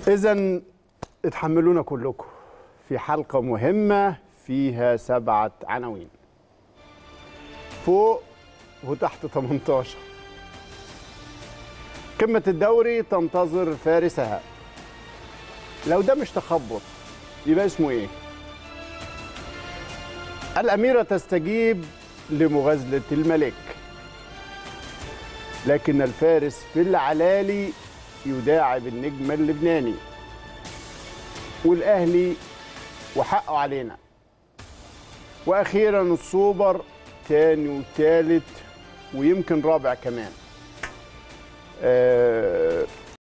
إذا اتحملونا كلكم في حلقة مهمة فيها سبعة عناوين فوق وتحت 18 قمة الدوري تنتظر فارسها لو ده مش تخبط يبقى اسمه ايه؟ الأميرة تستجيب لمغازلة الملك لكن الفارس في العلالي يداعب النجم اللبناني والأهلي وحقه علينا وأخيرا السوبر تاني وتالت ويمكن رابع كمان آه